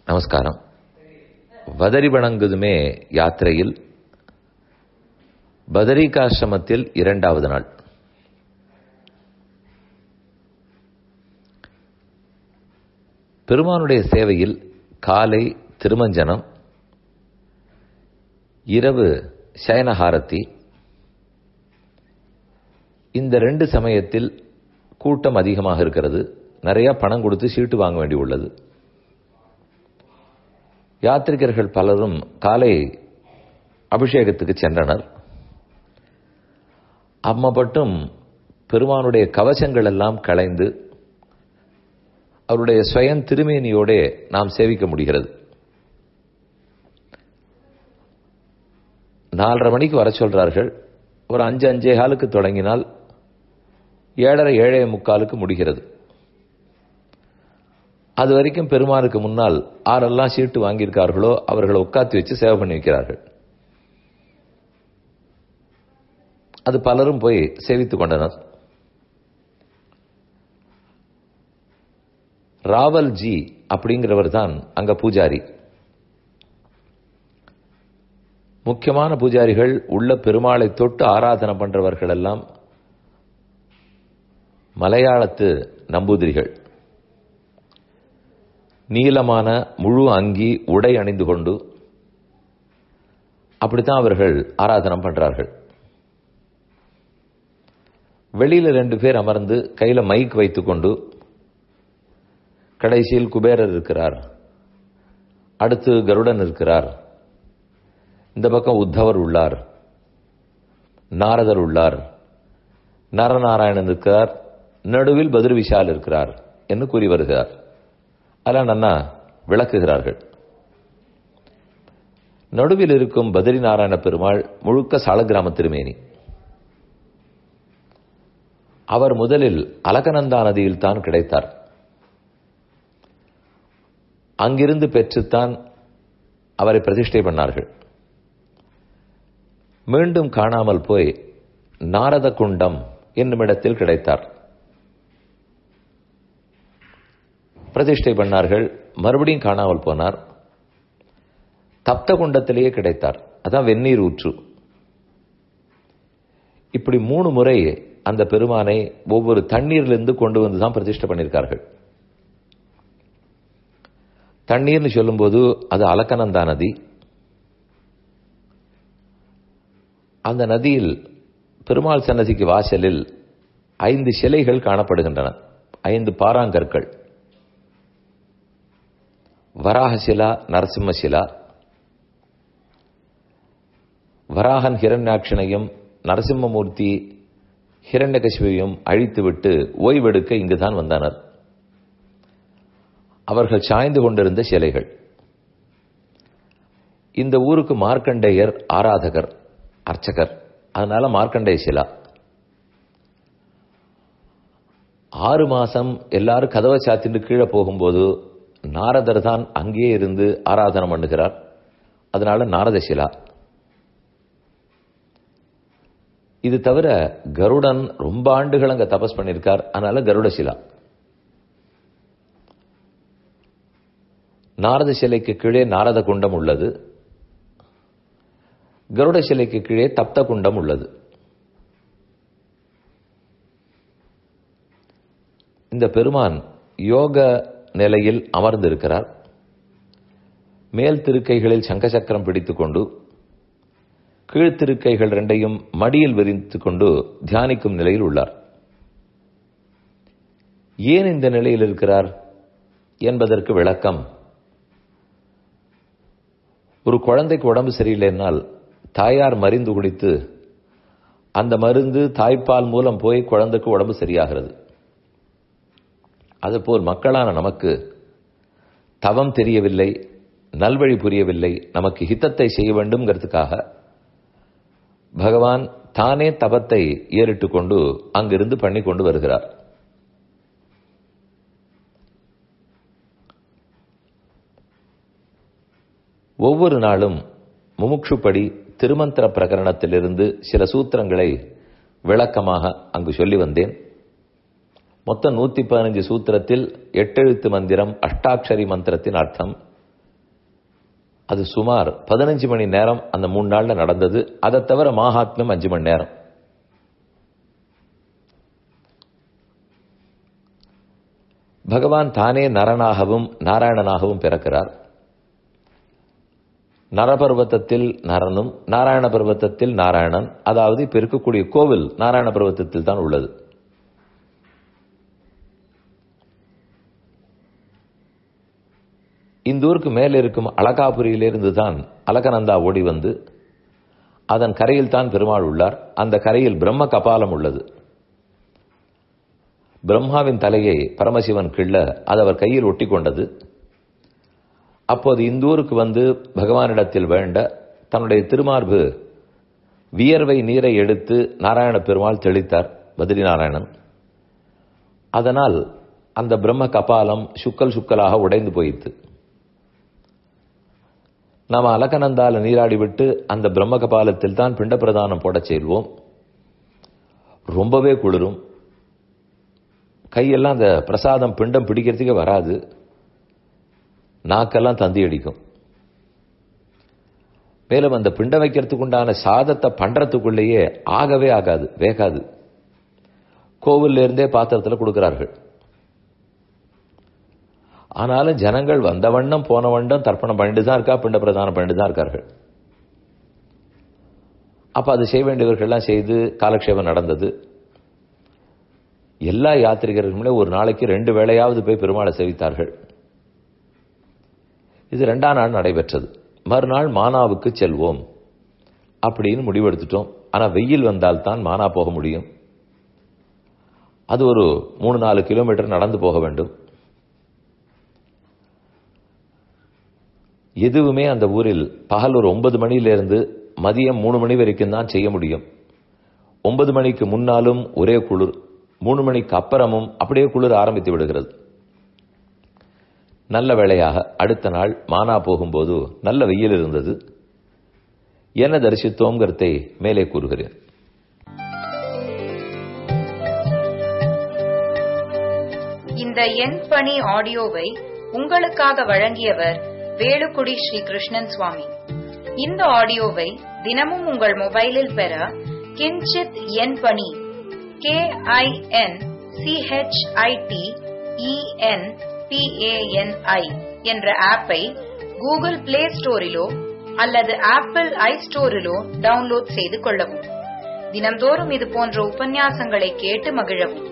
நமஸ்காரம் வதரி வணங்குதுமே யாத்திரையில் பதரிகாசிரமத்தில் இரண்டாவது நாள் பெருமானுடைய சேவையில் காலை திருமஞ்சனம் இரவு சயனஹாரத்தி இந்த ரெண்டு சமயத்தில் கூட்டம் அதிகமாக இருக்கிறது நிறைய பணம் கொடுத்து சீட்டு வாங்க வேண்டி உள்ளது யாத்திரிகர்கள் பலரும் காலை அபிஷேகத்துக்கு சென்றனர் அம்மா மட்டும் பெருமானுடைய கவசங்கள் எல்லாம் களைந்து அவருடைய ஸ்வயம் திருமேனியோட நாம் சேவிக்க முடிகிறது நாலரை மணிக்கு வர சொல்றார்கள் ஒரு அஞ்சு அஞ்சே காலுக்கு தொடங்கினால் ஏழரை ஏழே முக்காலுக்கு முடிகிறது அது வரைக்கும் பெருமானுக்கு முன்னால் ஆரெல்லாம் சீட்டு வாங்கியிருக்கார்களோ அவர்களை உட்காத்தி வச்சு சேவை பண்ணி வைக்கிறார்கள் அது பலரும் போய் சேவித்துக் கொண்டனர் ராவல் ஜி அப்படிங்கிறவர் தான் அங்க பூஜாரி முக்கியமான பூஜாரிகள் உள்ள பெருமாளை தொட்டு ஆராதனை பண்றவர்கள் எல்லாம் மலையாளத்து நம்பூதிரிகள் நீளமான முழு அங்கி உடை அணிந்து கொண்டு அப்படித்தான் அவர்கள் ஆராதனம் பண்றார்கள் வெளியில ரெண்டு பேர் அமர்ந்து கையில மைக் வைத்துக்கொண்டு கடைசியில் குபேரர் இருக்கிறார் அடுத்து கருடன் இருக்கிறார் இந்த பக்கம் உத்தவர் உள்ளார் நாரதர் உள்ளார் நரநாராயணன் இருக்கிறார் நடுவில் பதிரு விஷால் இருக்கிறார் என்று கூறி வருகிறார் அதெல்லாம் நன்னா விளக்குகிறார்கள் நடுவில் இருக்கும் பத்ரி நாராயண பெருமாள் முழுக்க சாலக்கிராம திருமேனி அவர் முதலில் அலகநந்தா நதியில் தான் கிடைத்தார் அங்கிருந்து பெற்றுத்தான் அவரை பிரதிஷ்டை பண்ணார்கள் மீண்டும் காணாமல் போய் நாரத குண்டம் என்னும் இடத்தில் கிடைத்தார் பிரதிஷ்டை பண்ணார்கள் மறுபடியும் காணாமல் போனார் தப்த குண்டத்திலேயே கிடைத்தார் அதான் வெந்நீர் ஊற்று இப்படி மூணு முறை அந்த பெருமானை ஒவ்வொரு தண்ணீர்லேருந்து கொண்டு வந்து தான் பிரதிஷ்டை பண்ணியிருக்கார்கள் தண்ணீர்னு சொல்லும்போது அது அலக்கனந்தா நதி அந்த நதியில் பெருமாள் சன்னதிக்கு வாசலில் ஐந்து சிலைகள் காணப்படுகின்றன ஐந்து பாறாங்கற்கள் வராகசிலா நரசிம்மசிலா வராகன் ஹிரண்யாட்சனையும் நரசிம்மமூர்த்தி ஹிரண்யகசிவையும் அழித்துவிட்டு ஓய்வெடுக்க இங்குதான் வந்தனர் அவர்கள் சாய்ந்து கொண்டிருந்த சிலைகள் இந்த ஊருக்கு மார்க்கண்டேயர் ஆராதகர் அர்ச்சகர் அதனால மார்க்கண்டேய சிலா ஆறு மாசம் எல்லாரும் கதவை சாத்திட்டு கீழே போகும்போது நாரதர் தான் அங்கேயே இருந்து ஆராதனை பண்ணுகிறார் அதனால நாரத சிலா இது தவிர கருடன் ரொம்ப ஆண்டுகள் அங்க தபஸ் பண்ணியிருக்கார் அதனால கருட சிலா நாரத சிலைக்கு கீழே நாரத குண்டம் உள்ளது கருட சிலைக்கு கீழே தப்த குண்டம் உள்ளது இந்த பெருமான் யோக நிலையில் அமர்ந்திருக்கிறார் மேல் திருக்கைகளில் சங்கசக்கரம் பிடித்துக் கொண்டு கீழ்த்திருக்கைகள் ரெண்டையும் மடியில் விரித்துக் கொண்டு தியானிக்கும் நிலையில் உள்ளார் ஏன் இந்த நிலையில் இருக்கிறார் என்பதற்கு விளக்கம் ஒரு குழந்தைக்கு உடம்பு சரியில்லைன்னால் தாயார் மருந்து குடித்து அந்த மருந்து தாய்ப்பால் மூலம் போய் குழந்தைக்கு உடம்பு சரியாகிறது அதுபோல் மக்களான நமக்கு தவம் தெரியவில்லை நல்வழி புரியவில்லை நமக்கு ஹித்தத்தை செய்ய வேண்டும்ங்கிறதுக்காக பகவான் தானே தவத்தை ஏறிட்டு கொண்டு அங்கிருந்து பண்ணி கொண்டு வருகிறார் ஒவ்வொரு நாளும் முமுட்சுப்படி திருமந்திர பிரகரணத்திலிருந்து சில சூத்திரங்களை விளக்கமாக அங்கு சொல்லி வந்தேன் மொத்தம் நூத்தி பதினஞ்சு சூத்திரத்தில் எட்டெழுத்து மந்திரம் அஷ்டாட்சரி மந்திரத்தின் அர்த்தம் அது சுமார் பதினஞ்சு மணி நேரம் அந்த மூணு நாள்ல நடந்தது அதை தவிர மகாத்மியம் அஞ்சு மணி நேரம் பகவான் தானே நரனாகவும் நாராயணனாகவும் பிறக்கிறார் நரபர்வத்தத்தில் நரனும் நாராயண பர்வத்தத்தில் நாராயணன் அதாவது இப்ப இருக்கக்கூடிய கோவில் நாராயண பர்வத்தத்தில் தான் உள்ளது இந்த ஊருக்கு மேல் இருக்கும் அலகாபுரியிலிருந்து தான் அலகநந்தா ஓடி வந்து அதன் கரையில் தான் பெருமாள் உள்ளார் அந்த கரையில் பிரம்ம கபாலம் உள்ளது பிரம்மாவின் தலையை பரமசிவன் கிள்ள அது அவர் கையில் ஒட்டி கொண்டது அப்போது இந்த ஊருக்கு வந்து பகவானிடத்தில் வேண்ட தன்னுடைய திருமார்பு வியர்வை நீரை எடுத்து நாராயண பெருமாள் தெளித்தார் பத்ரி நாராயணன் அதனால் அந்த பிரம்ம கபாலம் சுக்கல் சுக்கலாக உடைந்து போயிற்று நாம் அலகநந்தால நீராடி விட்டு அந்த பிரம்ம கபாலத்தில் தான் பிண்ட பிரதானம் போடச் செய்வோம் ரொம்பவே குளிரும் கையெல்லாம் அந்த பிரசாதம் பிண்டம் பிடிக்கிறதுக்கே வராது நாக்கெல்லாம் தந்தி அடிக்கும் மேலும் அந்த பிண்டம் வைக்கிறதுக்கு உண்டான சாதத்தை பண்றதுக்குள்ளேயே ஆகவே ஆகாது வேகாது கோவில்ல இருந்தே பாத்திரத்தில் கொடுக்கிறார்கள் ஆனாலும் ஜனங்கள் வந்த வண்ணம் போன வண்ணம் தர்ப்பணம் பண்ணிட்டு தான் இருக்கா பிண்ட பிரதானம் பண்ணிட்டு தான் இருக்கார்கள் அப்ப அது செய்ய வேண்டியவர்கள்லாம் செய்து காலக்ஷேபம் நடந்தது எல்லா யாத்திரிகர்களுமே ஒரு நாளைக்கு ரெண்டு வேளையாவது போய் பெருமாளை சேவித்தார்கள் இது ரெண்டாம் நாள் நடைபெற்றது மறுநாள் மானாவுக்கு செல்வோம் அப்படின்னு முடிவெடுத்துட்டோம் ஆனா வெயில் வந்தால் தான் மானா போக முடியும் அது ஒரு மூணு நாலு கிலோமீட்டர் நடந்து போக வேண்டும் எதுவுமே அந்த ஊரில் பகல் ஒரு ஒன்பது மணியிலிருந்து மதியம் மூணு மணி வரைக்கும் தான் செய்ய முடியும் ஒன்பது மணிக்கு முன்னாலும் ஒரே குளிர் மூணு மணிக்கு அப்புறமும் அப்படியே குளிர் ஆரம்பித்து விடுகிறது நல்ல வேளையாக அடுத்த நாள் மானா போகும்போது நல்ல வெயில் இருந்தது என்ன தரிசித்தோங்கிறதை மேலே கூறுகிறேன் இந்த எண் பணி ஆடியோவை உங்களுக்காக வழங்கியவர் வேலுக்குடி ஸ்ரீ கிருஷ்ணன் சுவாமி இந்த ஆடியோவை தினமும் உங்கள் மொபைலில் பெற கிஞ்சித் எண் பணி கே ஐ என் சிஹெச்ஐடி இஎன் பிஏஎன்ஐ என்ற ஆப்பை கூகுள் பிளே ஸ்டோரிலோ அல்லது ஆப்பிள் ஐ ஸ்டோரிலோ டவுன்லோட் செய்து கொள்ளவும் தினம்தோறும் இது போன்ற உபன்யாசங்களை கேட்டு மகிழவும்